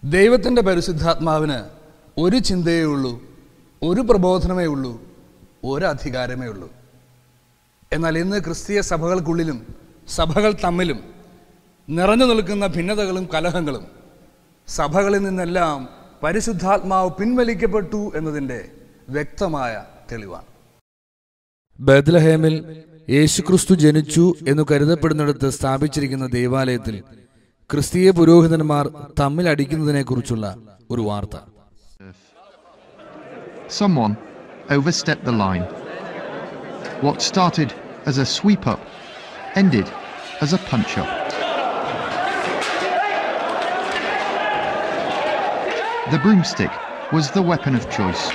ദൈവത്തിൻ്റെ പരിശുദ്ധാത്മാവിന് ഒരു ചിന്തയേ ഉള്ളൂ ഒരു പ്രബോധനമേ ഉള്ളൂ ഒരു അധികാരമേ ഉള്ളൂ എന്നാൽ ഇന്ന് ക്രിസ്തീയ സഭകൾക്കുള്ളിലും സഭകൾ തമ്മിലും നിറഞ്ഞു നിൽക്കുന്ന ഭിന്നതകളും കലഹങ്ങളും സഭകളിൽ നിന്നെല്ലാം പരിശുദ്ധാത്മാവ് പിൻവലിക്കപ്പെട്ടു എന്നതിൻ്റെ വ്യക്തമായ തെളിവാണ് ബദ്ലഹേമിൽ യേശുക്രിസ്തു ജനിച്ചു എന്ന് കരുതപ്പെടുന്നിടത്ത് സ്ഥാപിച്ചിരിക്കുന്ന ദേവാലയത്തിൽ ക്രിസ്തീയ പുരോഹിതന്മാർ തമ്മിൽ അടിക്കുന്നതിനെക്കുറിച്ചുള്ള ഒരു വാർത്ത Someone overstepped the line. What started as a sweep up ended as a punch up. The broomstick was the weapon of choice.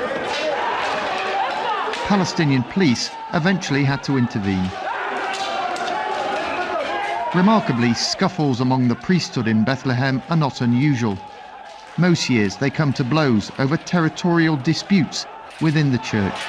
Palestinian police eventually had to intervene. Remarkably, scuffles among the priesthood in Bethlehem are not unusual. Most years they come to blows over territorial disputes within the church.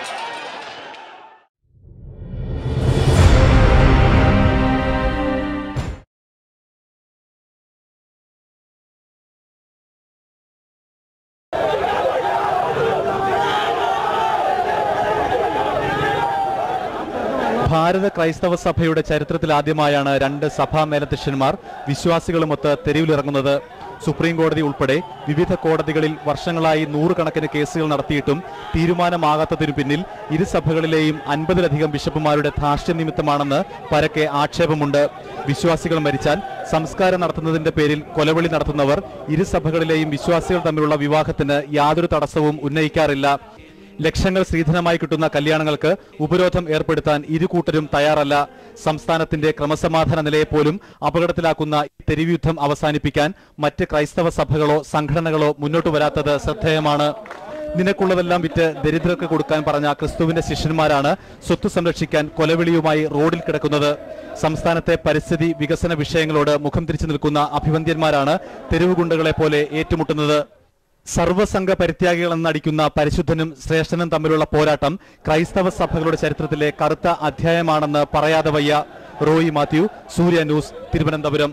ഭാരത ക്രൈസ്തവ സഭയുടെ ചരിത്രത്തിൽ ആദ്യമായാണ് രണ്ട് സഭാ മേലധ്യക്ഷന്മാർ വിശ്വാസികളുമൊത്ത് തെരുവിലിറങ്ങുന്നത് supreme കോടതി ഉൾപ്പെടെ വിവിധ കോടതികളിൽ വർഷങ്ങളായി നൂറുകണക്കിന് കേസുകൾ നടത്തിയിട്ടും തീരുമാനമാകാത്തതിനു പിന്നിൽ ഇരു സഭകളിലെയും അൻപതിലധികം ബിഷപ്പുമാരുടെ ധാർഷ്ട്യം നിമിത്തമാണെന്ന് പരക്കെ ആക്ഷേപമുണ്ട് വിശ്വാസികൾ മരിച്ചാൽ സംസ്കാരം നടത്തുന്നതിന്റെ പേരിൽ കൊലവിളി നടത്തുന്നവർ ഇരു സഭകളിലെയും വിശ്വാസികൾ തമ്മിലുള്ള വിവാഹത്തിന് യാതൊരു തടസ്സവും ഉന്നയിക്കാറില്ല ലക്ഷങ്ങൾ സ്ത്രീധനമായി കിട്ടുന്ന കല്യാണങ്ങൾക്ക് ഉപരോധം ഏർപ്പെടുത്താൻ ഇരു കൂട്ടരും തയ്യാറല്ല സംസ്ഥാനത്തിന്റെ ക്രമസമാധാന നിലയെ പോലും അപകടത്തിലാക്കുന്ന ഈ തെരുവുയുദ്ധം അവസാനിപ്പിക്കാൻ മറ്റ് ക്രൈസ്തവ സഭകളോ സംഘടനകളോ മുന്നോട്ട് വരാത്തത് ശ്രദ്ധേയമാണ് നിനക്കുള്ളതെല്ലാം വിറ്റ് ദരിദ്രർക്ക് കൊടുക്കാൻ പറഞ്ഞ ക്രിസ്തുവിന്റെ ശിഷ്യന്മാരാണ് സ്വത്ത് സംരക്ഷിക്കാൻ കൊലവിളിയുമായി റോഡിൽ കിടക്കുന്നത് സംസ്ഥാനത്തെ പരിസ്ഥിതി വികസന വിഷയങ്ങളോട് മുഖം തിരിച്ചു നിൽക്കുന്ന അഭിവന്ദ്യന്മാരാണ് തെരുവുഗുണ്ടകളെ പോലെ ഏറ്റുമുട്ടുന്നത് സർവ്വസംഘ പരിത്യാഗികളെന്ന് അടിക്കുന്ന പരിശുദ്ധനും ശ്രേഷ്ഠനും തമ്മിലുള്ള പോരാട്ടം ക്രൈസ്തവ സഭകളുടെ ചരിത്രത്തിലെ കറുത്ത അധ്യായമാണെന്ന് പറയാതെ വയ്യ റോയി മാത്യു സൂര്യ ന്യൂസ് തിരുവനന്തപുരം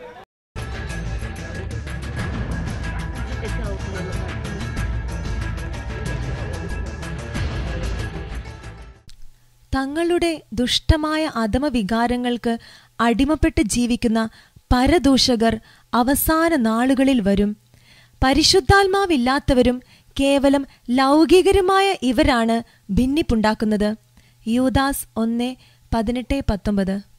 തങ്ങളുടെ ദുഷ്ടമായ അധമവികാരങ്ങൾക്ക് അടിമപ്പെട്ട് ജീവിക്കുന്ന പരദൂഷകർ അവസാന നാളുകളിൽ വരും പരിശുദ്ധാത്മാവില്ലാത്തവരും കേവലം ലൗകികരുമായ ഇവരാണ് ഭിന്നിപ്പുണ്ടാക്കുന്നത് യൂദാസ് ഒന്ന് പതിനെട്ട് പത്തൊമ്പത്